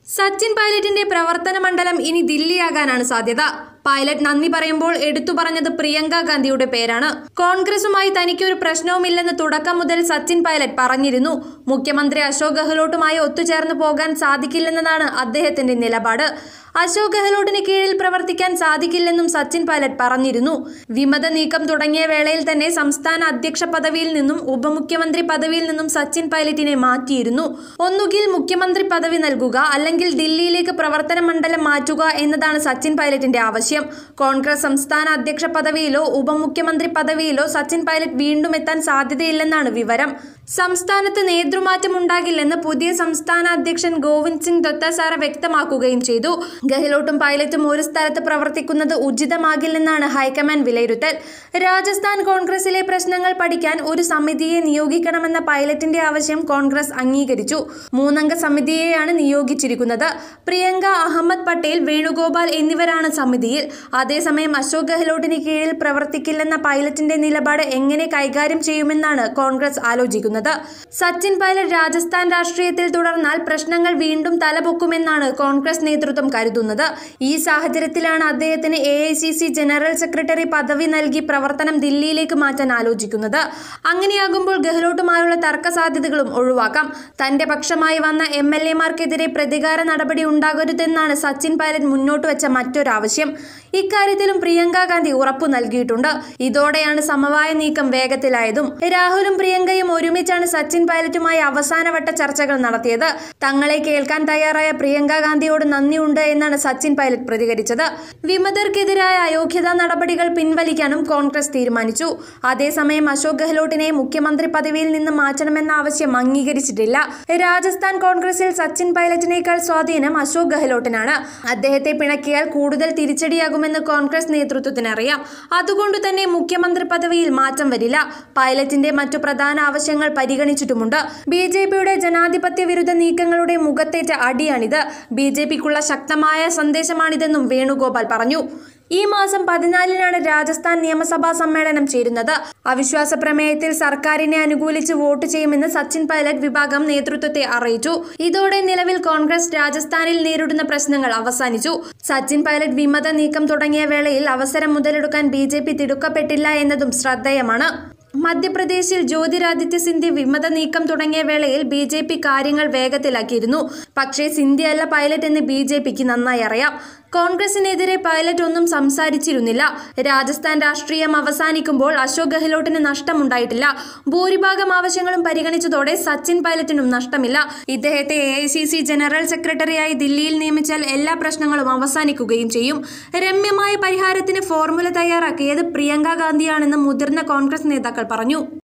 സച്ചിൻ പൈലറ്റിന്റെ പ്രവർത്തന മണ്ഡലം ഇനി ദില്ലിയാകാനാണ് സാധ്യത പൈലറ്റ് നന്ദി പറയുമ്പോൾ എടുത്തു പറഞ്ഞത് പ്രിയങ്ക ഗാന്ധിയുടെ പേരാണ് കോൺഗ്രസുമായി തനിക്കൊരു പ്രശ്നവുമില്ലെന്ന് തുടക്കം മുതൽ സച്ചിൻ പൈലറ്റ് പറഞ്ഞിരുന്നു മുഖ്യമന്ത്രി അശോക് ഗെഹ്ലോട്ടുമായി ഒത്തുചേർന്ന് പോകാൻ സാധിക്കില്ലെന്നതാണ് അദ്ദേഹത്തിന്റെ നിലപാട് അശോക് ഗെഹ്ലോട്ടിന് കീഴിൽ പ്രവർത്തിക്കാൻ സാധിക്കില്ലെന്നും സച്ചിൻ പൈലറ്റ് പറഞ്ഞിരുന്നു വിമത നീക്കം തുടങ്ങിയ വേളയിൽ തന്നെ സംസ്ഥാന അധ്യക്ഷ പദവിയിൽ നിന്നും ഉപമുഖ്യമന്ത്രി പദവിയിൽ നിന്നും സച്ചിൻ പൈലറ്റിനെ മാറ്റിയിരുന്നു ഒന്നുകിൽ മുഖ്യമന്ത്രി പദവി നൽകുക അല്ലെങ്കിൽ ദില്ലിയിലേക്ക് പ്രവർത്തന മണ്ഡലം മാറ്റുക എന്നതാണ് സച്ചിൻ പൈലറ്റിന്റെ ആവശ്യം കോൺഗ്രസ് സംസ്ഥാന അധ്യക്ഷ പദവിയിലോ ഉപമുഖ്യമന്ത്രി പദവിയിലോ സച്ചിൻ പൈലറ്റ് വീണ്ടും എത്താൻ സാധ്യതയില്ലെന്നാണ് വിവരം സംസ്ഥാനത്ത് നേതൃമാറ്റം ഉണ്ടാകില്ലെന്ന് പുതിയ സംസ്ഥാന അധ്യക്ഷൻ ഗോവിന്ദ് സിംഗ് ദൊത്താസാറ വ്യക്തമാക്കുകയും ചെയ്തു ഗെഹ്ലോട്ടും പൈലറ്റും ഒരു സ്ഥലത്ത് പ്രവർത്തിക്കുന്നത് ഉചിതമാകില്ലെന്നാണ് ഹൈക്കമാൻഡ് വിലയിരുത്തൽ രാജസ്ഥാൻ കോൺഗ്രസിലെ പ്രശ്നങ്ങൾ പഠിക്കാൻ ഒരു സമിതിയെ നിയോഗിക്കണമെന്ന പൈലറ്റിന്റെ ആവശ്യം കോൺഗ്രസ് അംഗീകരിച്ചു മൂന്നംഗ സമിതിയെയാണ് നിയോഗിച്ചിരിക്കുന്നത് പ്രിയങ്ക അഹമ്മദ് പട്ടേൽ വേണുഗോപാൽ എന്നിവരാണ് സമിതിയിൽ അതേസമയം അശോക് ഗെഹ്ലോട്ടിന് കീഴിൽ പ്രവർത്തിക്കില്ലെന്ന പൈലറ്റിന്റെ നിലപാട് എങ്ങനെ കൈകാര്യം ചെയ്യുമെന്നാണ് കോൺഗ്രസ് ആലോചിക്കുന്നത് സച്ചിൻ പൈലറ്റ് രാജസ്ഥാൻ രാഷ്ട്രീയത്തിൽ തുടർന്നാൽ പ്രശ്നങ്ങൾ വീണ്ടും തലപൊക്കുമെന്നാണ് കോൺഗ്രസ് നേതൃത്വം കരുതുന്നത് ഈ സാഹചര്യത്തിലാണ് അദ്ദേഹത്തിന് എ ജനറൽ സെക്രട്ടറി പദവി നൽകി പ്രവർത്തനം ദില്ലിയിലേക്ക് മാറ്റാൻ ആലോചിക്കുന്നത് അങ്ങനെയാകുമ്പോൾ ഗെഹ്ലോട്ടുമായുള്ള തർക്ക സാധ്യതകളും ഒഴിവാക്കാം തന്റെ പക്ഷമായി വന്ന എം എൽ എമാർക്കെതിരെ പ്രതികാര നടപടി ഉണ്ടാകരുതെന്നാണ് സച്ചിൻ പൈലറ്റ് മുന്നോട്ട് വെച്ച മറ്റൊരാവശ്യം ഇക്കാര്യത്തിലും പ്രിയങ്ക ഗാന്ധി ഉറപ്പു നൽകിയിട്ടുണ്ട് ഇതോടെയാണ് സമവായ നീക്കം വേഗത്തിലായതും രാഹുലും പ്രിയങ്കയും ഒരുമിച്ചാണ് സച്ചിൻ പൈലറ്റുമായി അവസാനവട്ട ചർച്ചകൾ നടത്തിയത് തങ്ങളെ കേൾക്കാൻ തയ്യാറായ പ്രിയങ്ക ഗാന്ധിയോട് നന്ദിയുണ്ട് എന്നാണ് സച്ചിൻ പൈലറ്റ് പ്രതികരിച്ചത് വിമതർക്കെതിരായ അയോഗ്യതാ നടപടികൾ പിൻവലിക്കാനും കോൺഗ്രസ് തീരുമാനിച്ചു അതേസമയം അശോക് ഗെഹ്ലോട്ടിനെ മുഖ്യമന്ത്രി പദവിയിൽ നിന്ന് മാറ്റണമെന്ന ആവശ്യം അംഗീകരിച്ചിട്ടില്ല രാജസ്ഥാൻ കോൺഗ്രസിൽ സച്ചിൻ പൈലറ്റിനേക്കാൾ സ്വാധീനം അശോക് ഗെഹ്ലോട്ടിനാണ് അദ്ദേഹത്തെ പിണക്കിയാൽ കൂടുതൽ തിരിച്ചടിയാകുമെന്ന് കോൺഗ്രസ് നേതൃത്വത്തിന് അറിയാം അതുകൊണ്ട് തന്നെ മുഖ്യമന്ത്രി പദവിയിൽ മാറ്റം വരില്ല പൈലറ്റിന്റെ മറ്റു പ്രധാന ആവശ്യങ്ങൾ പരിഗണിച്ചിട്ടുമുണ്ട് ബി ജെ പിയുടെ ജനാധിപത്യ വിരുദ്ധ നീക്കങ്ങളുടെ മുഖത്തേറ്റ അടിയാണിത് ബി ജെ പിക്കുള്ള ശക്തമായ സന്ദേശമാണിതെന്നും വേണുഗോപാൽ പറഞ്ഞു ഈ മാസം പതിനാലിനാണ് രാജസ്ഥാൻ നിയമസഭാ സമ്മേളനം ചേരുന്നത് അവിശ്വാസ പ്രമേയത്തിൽ സർക്കാരിനെ അനുകൂലിച്ച് വോട്ട് ചെയ്യുമെന്ന് സച്ചിൻ പൈലറ്റ് വിഭാഗം നേതൃത്വത്തെ അറിയിച്ചു ഇതോടെ നിലവിൽ കോൺഗ്രസ് രാജസ്ഥാനിൽ നേരിടുന്ന പ്രശ്നങ്ങൾ അവസാനിച്ചു സച്ചിൻ പൈലറ്റ് വിമത നീക്കം തുടങ്ങിയ വേളയിൽ അവസരം മുതലെടുക്കാൻ ബി ജെ പി തിടുക്കപ്പെട്ടില്ല എന്നതും ശ്രദ്ധേയമാണ് മധ്യപ്രദേശിൽ ജ്യോതിരാദിത്യ സിന്ധ്യ വിമത നീക്കം തുടങ്ങിയ വേളയിൽ ബി ജെ പി കാര്യങ്ങൾ വേഗത്തിലാക്കിയിരുന്നു പക്ഷേ സിന്ധ്യ അല്ല പൈലറ്റ് എന്ന് ബി ജെ പിക്ക് നന്നായി അറിയാം കോൺഗ്രസിനെതിരെ പൈലറ്റ് ഒന്നും സംസാരിച്ചിരുന്നില്ല രാജസ്ഥാൻ രാഷ്ട്രീയം അവസാനിക്കുമ്പോൾ അശോക് ഗെഹ്ലോട്ടിന് നഷ്ടമുണ്ടായിട്ടില്ല ഭൂരിഭാഗം ആവശ്യങ്ങളും പരിഗണിച്ചതോടെ സച്ചിൻ പൈലറ്റിനും നഷ്ടമില്ല ഇദ്ദേഹത്തെ എ ജനറൽ സെക്രട്ടറിയായി ദില്ലിയിൽ നിയമിച്ചാൽ എല്ലാ പ്രശ്നങ്ങളും അവസാനിക്കുകയും ചെയ്യും രമ്യമായ പരിഹാരത്തിന് ഫോർമുല തയ്യാറാക്കിയത് പ്രിയങ്ക ഗാന്ധിയാണെന്ന് മുതിർന്ന കോൺഗ്രസ് നേതാക്കൾ പറഞ്ഞു